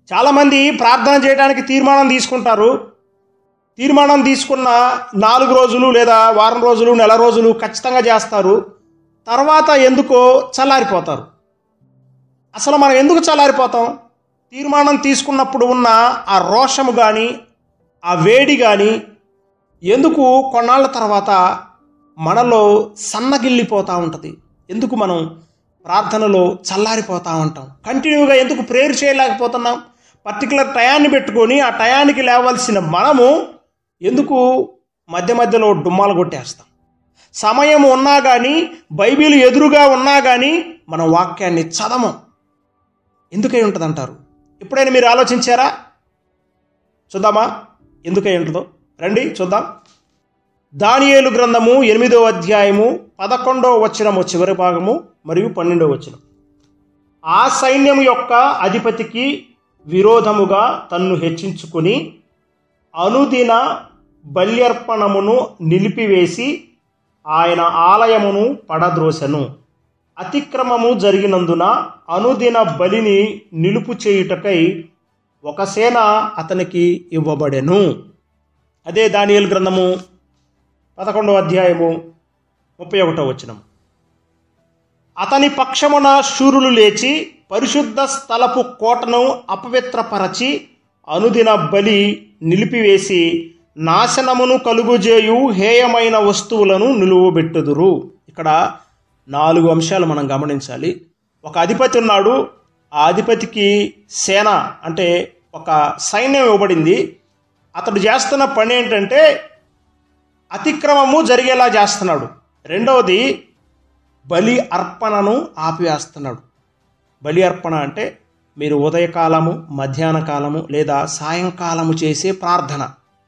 చాలామంది ప్రార్థన చేయడానికి తీర్మానం తీసుకుంటారు తీర్మానం తీసుకున్న నాలుగు రోజులు లేదా వారం రోజులు నెల రోజులు ఖచ్చితంగా చేస్తారు తర్వాత ఎందుకో చల్లారిపోతారు అసలు మనం ఎందుకు చల్లారిపోతాం తీర్మానం తీసుకున్నప్పుడు ఉన్న ఆ రోషము కానీ ఆ వేడి కానీ ఎందుకు కొన్నాళ్ళ తర్వాత మనలో సన్నగిల్లిపోతూ ఉంటుంది ఎందుకు మనం ప్రార్థనలో చల్లారిపోతూ ఉంటాం కంటిన్యూగా ఎందుకు ప్రేయర్ చేయలేకపోతున్నాం పర్టికులర్ టయాన్ని పెట్టుకొని ఆ టయానికి లేవలసిన మనము ఎందుకు మధ్య మధ్యలో డుమ్మాలు కొట్టేస్తాం సమయం ఉన్నా కానీ బైబిల్ ఎదురుగా ఉన్నా కానీ మన వాక్యాన్ని చదవం ఎందుకై ఉంటుంది అంటారు ఎప్పుడైనా మీరు ఆలోచించారా చూద్దామా ఎందుకై ఉంటుందో రండి చూద్దాం దానియేలు గ్రంథము ఎనిమిదో అధ్యాయము పదకొండవ వచనము చివరి భాగము మరియు పన్నెండవ వచనం ఆ సైన్యం యొక్క అధిపతికి విరోధముగా తన్ను హెచ్చించుకుని అనుదిన బల్యర్పణమును నిలిపివేసి ఆయన ఆలయమును పడద్రోసెను అతిక్రమము జరిగినందున అనుదిన బలిని నిలుపు చేయుటకై ఒక సేన అతనికి ఇవ్వబడెను అదే దానియేలు గ్రంథము పదకొండవ అధ్యాయము ముప్పై ఒకటో వచనం అతని పక్షమున శూరులు లేచి పరిశుద్ధ స్థలపు కోటను అపవిత్రపరచి అనుదిన బలి నిలిపివేసి నాశనమును కలుగుజేయు హేయమైన వస్తువులను నిలువబెట్టుదురు ఇక్కడ నాలుగు అంశాలు మనం గమనించాలి ఒక అధిపతి ఉన్నాడు ఆ అధిపతికి సేన అంటే ఒక సైన్యం ఇవ్వబడింది అతడు చేస్తున్న పని ఏంటంటే అతిక్రమము జరిగేలా చేస్తున్నాడు రెండవది బలి అర్పణను ఆపివేస్తున్నాడు బలి అర్పణ అంటే మీరు ఉదయకాలము మధ్యాహ్న కాలము లేదా సాయంకాలము చేసే ప్రార్థన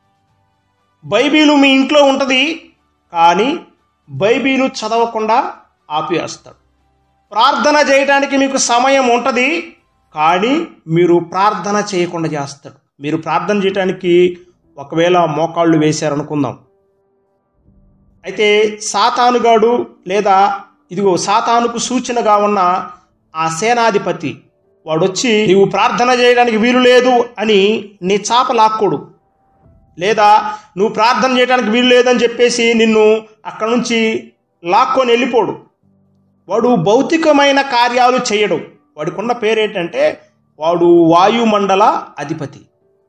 బైబిలు మీ ఇంట్లో ఉంటుంది కానీ బైబిలు చదవకుండా ఆపివేస్తాడు ప్రార్థన చేయడానికి మీకు సమయం ఉంటుంది కానీ మీరు ప్రార్థన చేయకుండా చేస్తాడు మీరు ప్రార్థన చేయడానికి ఒకవేళ మోకాళ్ళు వేశారనుకుందాం అయితే సాతానుగాడు లేదా ఇదిగో సాతానుకు సూచనగా ఉన్న ఆ సేనాధిపతి వాడొచ్చి నీవు ప్రార్థన చేయడానికి వీలు లేదు అని నీ చాప లాక్కోడు లేదా నువ్వు ప్రార్థన చేయడానికి వీలు లేదని చెప్పేసి నిన్ను అక్కడి నుంచి లాక్కొని వెళ్ళిపోడు వాడు భౌతికమైన కార్యాలు చేయడు వాడికున్న పేరేంటంటే వాడు వాయుమండల అధిపతి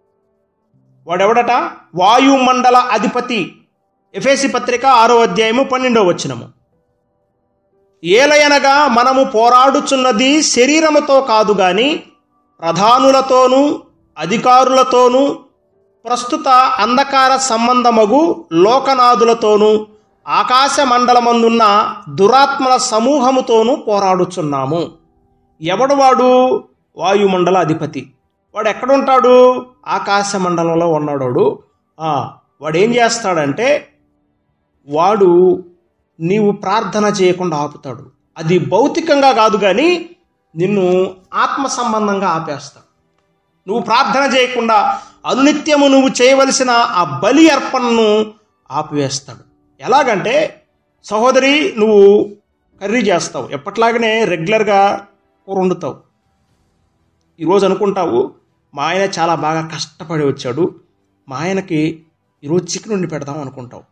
వాడెవడట వాయుమండల అధిపతి ఎఫేసి పత్రిక ఆరో అధ్యాయము పన్నెండవ వచనము ఏలయనగా మనము పోరాడుచున్నది శరీరముతో కాదు గాని ప్రధానులతోనూ అధికారులతోనూ ప్రస్తుత అంధకార సంబంధమగు లోకనాథులతోనూ ఆకాశ మండలమందున్న దురాత్మల సమూహముతోనూ పోరాడుచున్నాము ఎవడు వాడు వాయుమండల అధిపతి వాడు ఎక్కడుంటాడు ఆకాశ మండలంలో ఉన్నాడు ఆ, వాడు ఏం చేస్తాడంటే వాడు నీవు ప్రార్థన చేయకుండా ఆపుతాడు అది భౌతికంగా కాదు కానీ నిన్ను ఆత్మ సంబంధంగా ఆపేస్తాడు నువ్వు ప్రార్థన చేయకుండా అనునిత్యము నువ్వు చేయవలసిన ఆ బలి అర్పణను ఆపివేస్తాడు ఎలాగంటే సహోదరి నువ్వు కర్రీ చేస్తావు ఎప్పట్లాగనే రెగ్యులర్గా కూర వండుతావు ఈరోజు అనుకుంటావు మా ఆయన చాలా బాగా కష్టపడి వచ్చాడు మా ఆయనకి ఈరోజు చికెన్ వండి పెడదాం అనుకుంటావు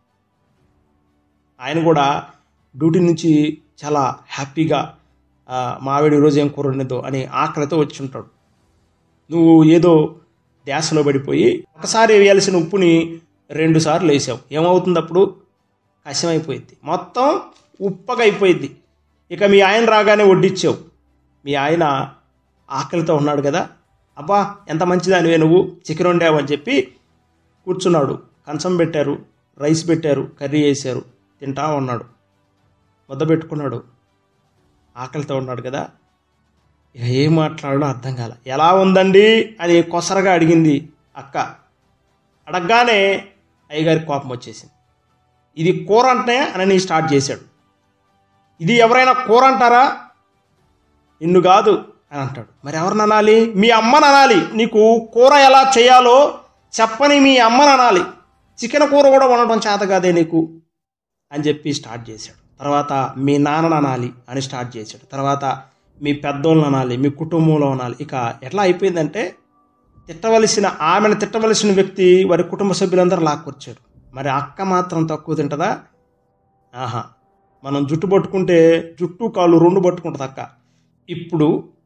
ఆయన కూడా డ్యూటీ నుంచి చాలా హ్యాపీగా "ఆ, మా ఆవిడ ఈరోజు ఏం కూర వండిదో అని ఆకలితో వచ్చి ఉంటాడు నువ్వు ఏదో ధ్యాసలో పడిపోయి ఒకసారి వేయాల్సిన ఉప్పుని రెండు సార్లు వేసావు ఏమవుతుంది అప్పుడు కషమైపోయింది మొత్తం ఉప్పగా అయిపోయింది ఇక మీ ఆయన రాగానే వడ్డిచ్చావు మీ ఆయన ఆకలితో ఉన్నాడు కదా అబ్బా ఎంత మంచిదానివే నువ్వు చికెన్ వండావు అని చెప్పి కూర్చున్నాడు కంచం పెట్టారు రైస్ పెట్టారు కర్రీ వేశారు తింటా ఉన్నాడు ముద్ద పెట్టుకున్నాడు ఆకలితో ఉన్నాడు కదా ఇక ఏం మాట్లాడడం అర్థం కాల ఎలా ఉందండి అని కొసరగా అడిగింది అక్క అడగగానే అయ్యగారికి కోపం వచ్చేసింది ఇది కూర అంటే అని స్టార్ట్ చేశాడు ఇది ఎవరైనా కూర అంటారా నిన్ను కాదు అని అంటాడు మరి ఎవరిని అనాలి మీ అమ్మని అనాలి నీకు కూర ఎలా చేయాలో చెప్పని మీ అమ్మని అనాలి చికెన్ కూర కూడా వండటం చేత కాదే నీకు అని చెప్పి స్టార్ట్ చేశాడు తర్వాత మీ నాన్నని అనాలి అని స్టార్ట్ చేశాడు తర్వాత మీ పెద్దోళ్ళని అనాలి మీ కుటుంబంలో అనాలి ఇక ఎట్లా అయిపోయిందంటే తిట్టవలసిన ఆమెను తిట్టవలసిన వ్యక్తి వారి కుటుంబ సభ్యులందరూ లాక్కొచ్చారు మరి అక్క మాత్రం తక్కువ తింటదా ఆహా మనం జుట్టు పట్టుకుంటే జుట్టు కాళ్ళు రెండు పట్టుకుంటుంది అక్క ఇప్పుడు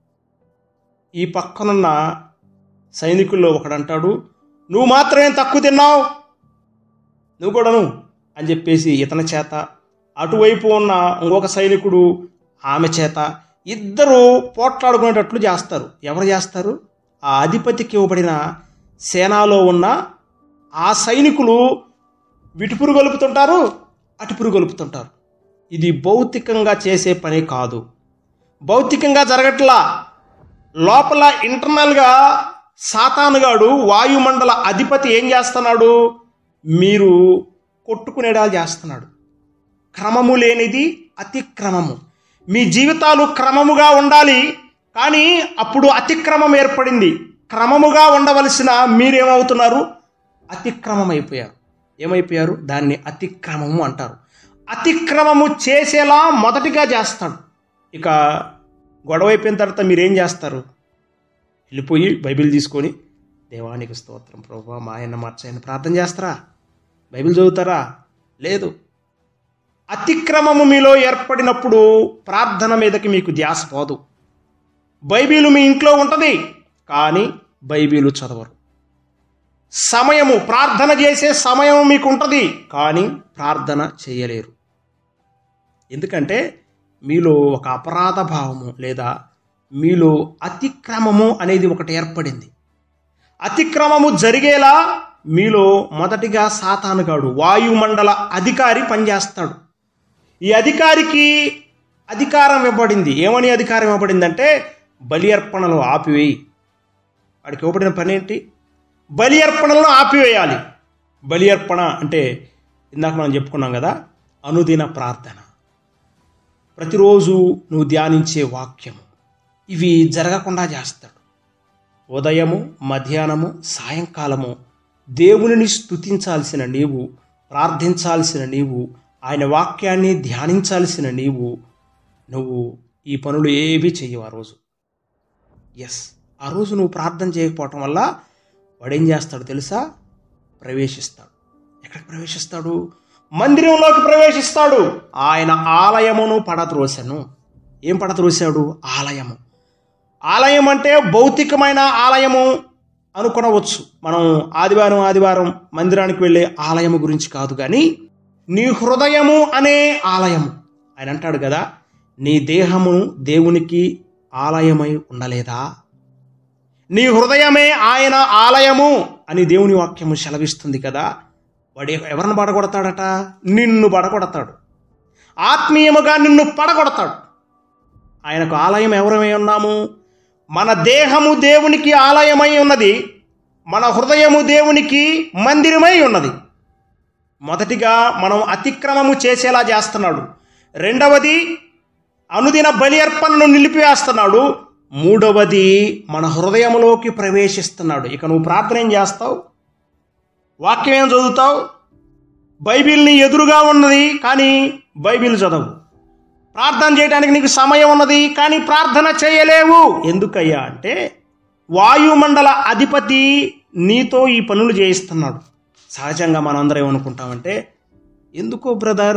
ఈ పక్కనున్న సైనికుల్లో ఒకడు అంటాడు నువ్వు మాత్రమే తక్కువ తిన్నావు నువ్వు కూడాను అని చెప్పేసి ఇతని చేత అటువైపు ఉన్న ఇంకొక సైనికుడు ఆమె చేత ఇద్దరు పోట్లాడుకునేటట్లు చేస్తారు ఎవరు చేస్తారు ఆ అధిపతికి ఇవ్వబడిన సేనాలో ఉన్న ఆ సైనికులు విటుపురు గొలుపుతుంటారు అటుపురు గొలుపుతుంటారు ఇది భౌతికంగా చేసే పని కాదు భౌతికంగా జరగట్లా లోపల ఇంటర్నల్గా సాతానుగాడు వాయుమండల అధిపతి ఏం చేస్తున్నాడు మీరు కొట్టుకునేడాలు చేస్తున్నాడు క్రమము లేనిది అతిక్రమము మీ జీవితాలు క్రమముగా ఉండాలి కానీ అప్పుడు అతిక్రమం ఏర్పడింది క్రమముగా ఉండవలసిన మీరేమవుతున్నారు అతిక్రమం అయిపోయారు ఏమైపోయారు దాన్ని అతిక్రమము అంటారు అతిక్రమము చేసేలా మొదటిగా చేస్తాడు ఇక గొడవ అయిపోయిన తర్వాత మీరేం చేస్తారు వెళ్ళిపోయి బైబిల్ తీసుకొని దేవానికి స్తోత్రం ప్రభా మా ఆయన మార్చాయని ప్రార్థన చేస్తారా బైబిల్ చదువుతారా లేదు అతిక్రమము మీలో ఏర్పడినప్పుడు ప్రార్థన మీదకి మీకు ధ్యాస పోదు బైబిలు మీ ఇంట్లో ఉంటుంది కానీ బైబిలు చదవరు సమయము ప్రార్థన చేసే సమయం మీకు ఉంటుంది కానీ ప్రార్థన చేయలేరు ఎందుకంటే మీలో ఒక అపరాధ భావము లేదా మీలో అతిక్రమము అనేది ఒకటి ఏర్పడింది అతిక్రమము జరిగేలా మీలో మొదటిగా సాతానుగాడు వాయుమండల అధికారి పనిచేస్తాడు ఈ అధికారికి అధికారం ఇవ్వబడింది ఏమని అధికారం ఇవ్వబడిందంటే బలి అర్పణలు ఆపివేయి వాడికి ఇవ్వబడిన పని ఏంటి బలి అర్పణలను ఆపివేయాలి బలి అర్పణ అంటే ఇందాక మనం చెప్పుకున్నాం కదా అనుదిన ప్రార్థన ప్రతిరోజు నువ్వు ధ్యానించే వాక్యము ఇవి జరగకుండా చేస్తాడు ఉదయము మధ్యాహ్నము సాయంకాలము దేవునిని స్తుతించాల్సిన నీవు ప్రార్థించాల్సిన నీవు ఆయన వాక్యాన్ని ధ్యానించాల్సిన నీవు నువ్వు ఈ పనులు ఏవి చెయ్యవు ఆ రోజు ఎస్ ఆ రోజు నువ్వు ప్రార్థన చేయకపోవటం వల్ల వాడేం చేస్తాడు తెలుసా ప్రవేశిస్తాడు ఎక్కడికి ప్రవేశిస్తాడు మందిరంలోకి ప్రవేశిస్తాడు ఆయన ఆలయమును పడద్రోసెను ఏం పడద్రోశాడు ఆలయము ఆలయం అంటే భౌతికమైన ఆలయము అనుకొనవచ్చు మనం ఆదివారం ఆదివారం మందిరానికి వెళ్ళే ఆలయము గురించి కాదు కానీ నీ హృదయము అనే ఆలయము ఆయన అంటాడు కదా నీ దేహము దేవునికి ఆలయమై ఉండలేదా నీ హృదయమే ఆయన ఆలయము అని దేవుని వాక్యము సెలవిస్తుంది కదా వాడు ఎవరిని పడగొడతాడట నిన్ను పడగొడతాడు ఆత్మీయముగా నిన్ను పడగొడతాడు ఆయనకు ఆలయం ఎవరమై ఉన్నాము మన దేహము దేవునికి ఆలయమై ఉన్నది మన హృదయము దేవునికి మందిరమై ఉన్నది మొదటిగా మనం అతిక్రమము చేసేలా చేస్తున్నాడు రెండవది అనుదిన బలి అర్పణను నిలిపివేస్తున్నాడు మూడవది మన హృదయంలోకి ప్రవేశిస్తున్నాడు ఇక నువ్వు ప్రార్థన ఏం చేస్తావు వాక్యం ఏం చదువుతావు బైబిల్ని ఎదురుగా ఉన్నది కానీ బైబిల్ చదవు ప్రార్థన చేయడానికి నీకు సమయం ఉన్నది కానీ ప్రార్థన చేయలేవు ఎందుకయ్యా అంటే వాయుమండల అధిపతి నీతో ఈ పనులు చేయిస్తున్నాడు సహజంగా మనందరం ఏమనుకుంటామంటే ఎందుకో బ్రదర్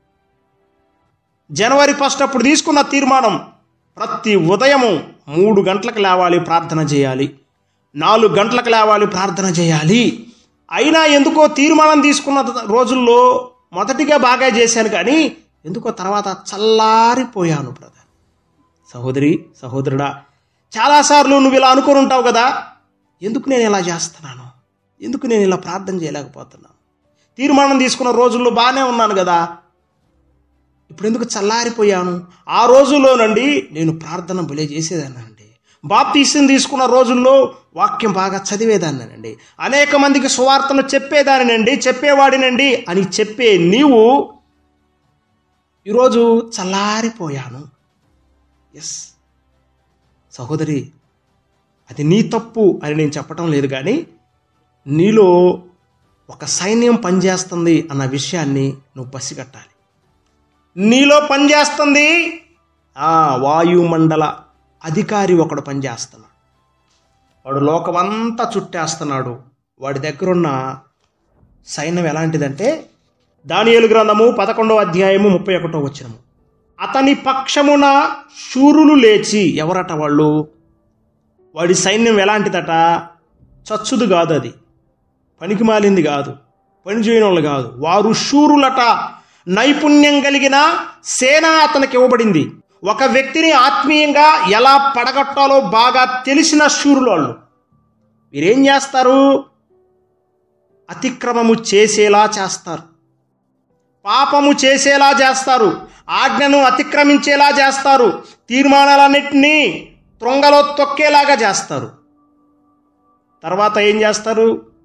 జనవరి ఫస్ట్ అప్పుడు తీసుకున్న తీర్మానం ప్రతి ఉదయము మూడు గంటలకు లేవాలి ప్రార్థన చేయాలి నాలుగు గంటలకు లేవాలి ప్రార్థన చేయాలి అయినా ఎందుకో తీర్మానం తీసుకున్న రోజుల్లో మొదటిగా బాగా చేశాను కానీ ఎందుకో తర్వాత చల్లారిపోయాను బ్రదర్ సహోదరి సహోదరుడా చాలాసార్లు నువ్వు ఇలా అనుకొని ఉంటావు కదా ఎందుకు నేను ఇలా చేస్తున్నాను ఎందుకు నేను ఇలా ప్రార్థన చేయలేకపోతున్నాను తీర్మానం తీసుకున్న రోజుల్లో బాగానే ఉన్నాను కదా ఇప్పుడు ఎందుకు చల్లారిపోయాను ఆ రోజుల్లోనండి నేను ప్రార్థన బలే చేసేదానండి బాప్తీసం తీసుకున్న రోజుల్లో వాక్యం బాగా చదివేదాన్నండి అనేక మందికి సువార్తను చెప్పేదానినండి చెప్పేవాడినండి అని చెప్పే నీవు ఈరోజు చల్లారిపోయాను ఎస్ సహోదరి అది నీ తప్పు అని నేను చెప్పటం లేదు కానీ నీలో ఒక సైన్యం పనిచేస్తుంది అన్న విషయాన్ని నువ్వు పసిగట్టాలి నీలో పనిచేస్తుంది ఆ వాయుమండల అధికారి ఒకడు పనిచేస్తున్నాడు వాడు లోకమంతా చుట్టేస్తున్నాడు వాడి దగ్గరున్న సైన్యం ఎలాంటిదంటే దానియేలు గ్రంథము పదకొండవ అధ్యాయము ముప్పై ఒకటో వచ్చినము అతని పక్షమున శూరులు లేచి ఎవరట వాళ్ళు వాడి సైన్యం ఎలాంటిదట చచ్చుదు కాదు అది పనికి మాలింది కాదు పని చేయని వాళ్ళు కాదు వారు శూరులట నైపుణ్యం కలిగిన సేన అతనికి ఇవ్వబడింది ఒక వ్యక్తిని ఆత్మీయంగా ఎలా పడగొట్టాలో బాగా తెలిసిన శూరులు వాళ్ళు వీరేం చేస్తారు అతిక్రమము చేసేలా చేస్తారు పాపము చేసేలా చేస్తారు ఆజ్ఞను అతిక్రమించేలా చేస్తారు తీర్మానాలన్నింటినీ త్రొంగలో తొక్కేలాగా చేస్తారు తర్వాత ఏం చేస్తారు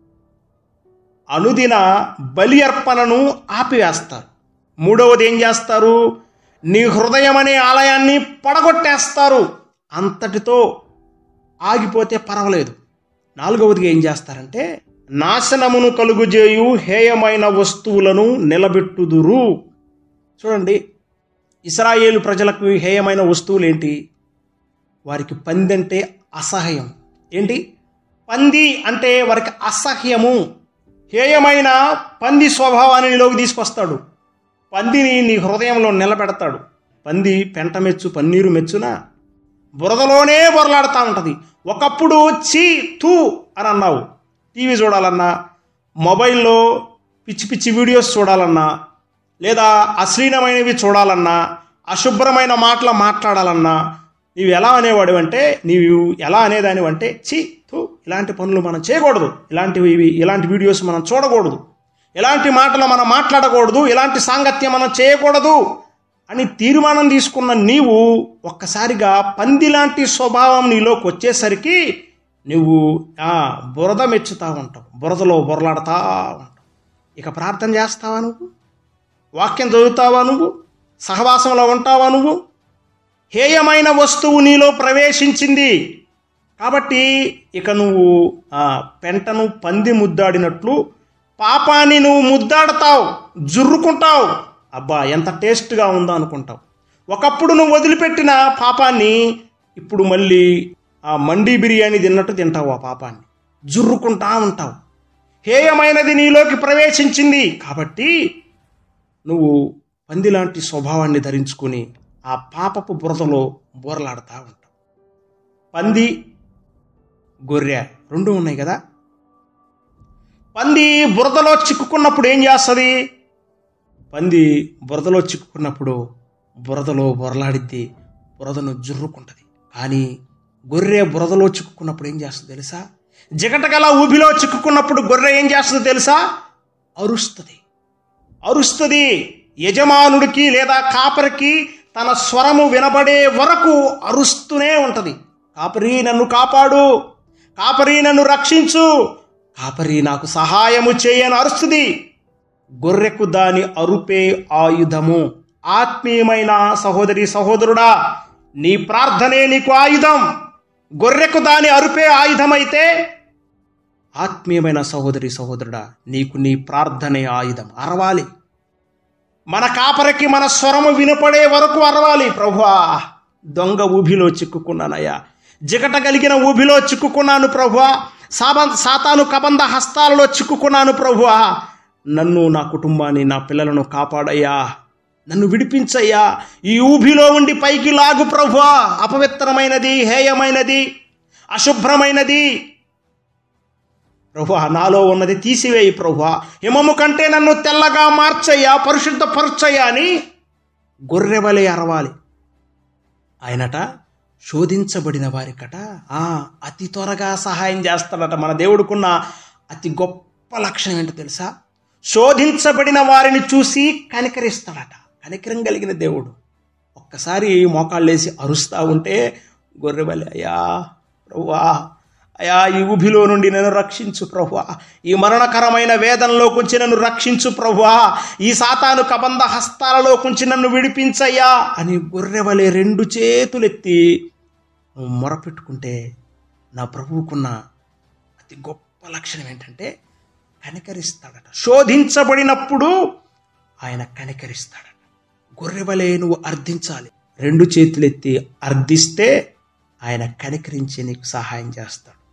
అనుదిన బలి అర్పణను ఆపివేస్తారు మూడవది ఏం చేస్తారు నీ హృదయం అనే ఆలయాన్ని పడగొట్టేస్తారు అంతటితో ఆగిపోతే పర్వాలేదు నాలుగవదిగా ఏం చేస్తారంటే నాశనమును కలుగుజేయు హేయమైన వస్తువులను నిలబెట్టుదురు చూడండి ఇస్రాయేలు ప్రజలకు హేయమైన వస్తువులు ఏంటి వారికి పంది అంటే అసహ్యం ఏంటి పంది అంటే వారికి అసహ్యము హేయమైన పంది స్వభావాన్ని నీలోకి తీసుకొస్తాడు పందిని నీ హృదయంలో నిలబెడతాడు పంది పెంట మెచ్చు పన్నీరు మెచ్చునా బురదలోనే బొరలాడుతూ ఉంటుంది ఒకప్పుడు చీ తూ అని అన్నావు టీవీ చూడాలన్నా మొబైల్లో పిచ్చి పిచ్చి వీడియోస్ చూడాలన్నా లేదా అశ్లీలమైనవి చూడాలన్నా అశుభ్రమైన మాటలు మాట్లాడాలన్నా నీవు ఎలా అనేవాడు అంటే నీవు ఎలా అనేదానివి అంటే చి తూ ఇలాంటి పనులు మనం చేయకూడదు ఇలాంటివి ఇవి ఇలాంటి వీడియోస్ మనం చూడకూడదు ఇలాంటి మాటలు మనం మాట్లాడకూడదు ఇలాంటి సాంగత్యం మనం చేయకూడదు అని తీర్మానం తీసుకున్న నీవు ఒక్కసారిగా పంది లాంటి స్వభావం నీలోకి వచ్చేసరికి నువ్వు ఆ, బురద మెచ్చుతా ఉంటావు బురదలో బొరలాడుతా ఉంటావు ఇక ప్రార్థన చేస్తావా నువ్వు వాక్యం చదువుతావా నువ్వు సహవాసంలో ఉంటావా నువ్వు హేయమైన వస్తువు నీలో ప్రవేశించింది కాబట్టి ఇక నువ్వు ఆ పెంటను పంది ముద్దాడినట్లు పాపాన్ని నువ్వు ముద్దాడతావు జుర్రుకుంటావు అబ్బా ఎంత టేస్ట్గా ఉందో అనుకుంటావు ఒకప్పుడు నువ్వు వదిలిపెట్టిన పాపాన్ని ఇప్పుడు మళ్ళీ ఆ మండీ బిర్యానీ తిన్నట్టు తింటావు ఆ పాపాన్ని జుర్రుకుంటా ఉంటావు హేయమైనది నీలోకి ప్రవేశించింది కాబట్టి నువ్వు పందిలాంటి స్వభావాన్ని ధరించుకుని ఆ పాపపు బురదలో బోరలాడుతూ ఉంటావు పంది గొర్రె రెండు ఉన్నాయి కదా పంది బురదలో చిక్కుకున్నప్పుడు ఏం చేస్తుంది పంది బురదలో చిక్కుకున్నప్పుడు బురదలో బొరలాడిద్ది బురదను జుర్రుకుంటుంది కానీ గొర్రె బురదలో చిక్కుకున్నప్పుడు ఏం చేస్తుంది తెలుసా జిగటగల ఊబిలో చిక్కుకున్నప్పుడు గొర్రె ఏం చేస్తుంది తెలుసా అరుస్తుంది అరుస్తుంది యజమానుడికి లేదా కాపరికి తన స్వరము వినబడే వరకు అరుస్తూనే ఉంటుంది కాపరి నన్ను కాపాడు కాపరి నన్ను రక్షించు కాపరి నాకు సహాయము చేయని అరుస్తుంది గొర్రెకు దాని అరుపే ఆయుధము ఆత్మీయమైన సహోదరి సహోదరుడా నీ ప్రార్థనే నీకు ఆయుధం గొర్రెకు దాని అరుపే ఆయుధమైతే ఆత్మీయమైన సహోదరి సహోదరుడా నీకు నీ ప్రార్థనే ఆయుధం అరవాలి మన కాపరికి మన స్వరము వినపడే వరకు అరవాలి ప్రభువా దొంగ ఊబిలో చిక్కుకున్నానయ్యా జిగట కలిగిన ఊబిలో చిక్కుకున్నాను ప్రభువా సాబ సాతాను కబంధ హస్తాలలో చిక్కుకున్నాను ప్రభువా నన్ను నా కుటుంబాన్ని నా పిల్లలను కాపాడయ్యా నన్ను విడిపించయ్యా ఈ ఊబిలో ఉండి పైకి లాగు ప్రభువా అపవిత్రమైనది హేయమైనది అశుభ్రమైనది ప్రభా నాలో ఉన్నది తీసివేయి ప్రభా హిమము కంటే నన్ను తెల్లగా మార్చయ్యా పరిశుద్ధపరచయ్యా అని గొర్రెవలే అరవాలి ఆయనట శోధించబడిన వారికట ఆ అతి త్వరగా సహాయం చేస్తాడట మన దేవుడుకున్న అతి గొప్ప లక్షణం ఏంటో తెలుసా శోధించబడిన వారిని చూసి కనికరిస్తాడట కనికరం కలిగిన దేవుడు ఒక్కసారి మోకాళ్ళేసి అరుస్తా ఉంటే గొర్రెవలే అయ్యా ప్రభువా అయా ఈ ఊబిలో నుండి నన్ను రక్షించు ప్రభువా ఈ మరణకరమైన వేదనలో కొంచెం నన్ను రక్షించు ప్రభువా ఈ సాతాను కబంధ హస్తాలలో కొంచెం నన్ను విడిపించయ్యా అని గొర్రెవలే రెండు చేతులెత్తి నువ్వు మొరపెట్టుకుంటే నా ప్రభువుకున్న అతి గొప్ప లక్షణం ఏంటంటే కనికరిస్తాడట శోధించబడినప్పుడు ఆయన కనికరిస్తాడట గొర్రెవలే నువ్వు అర్థించాలి రెండు చేతులెత్తి అర్థిస్తే ఆయన కనికరించి నీకు సహాయం చేస్తాడు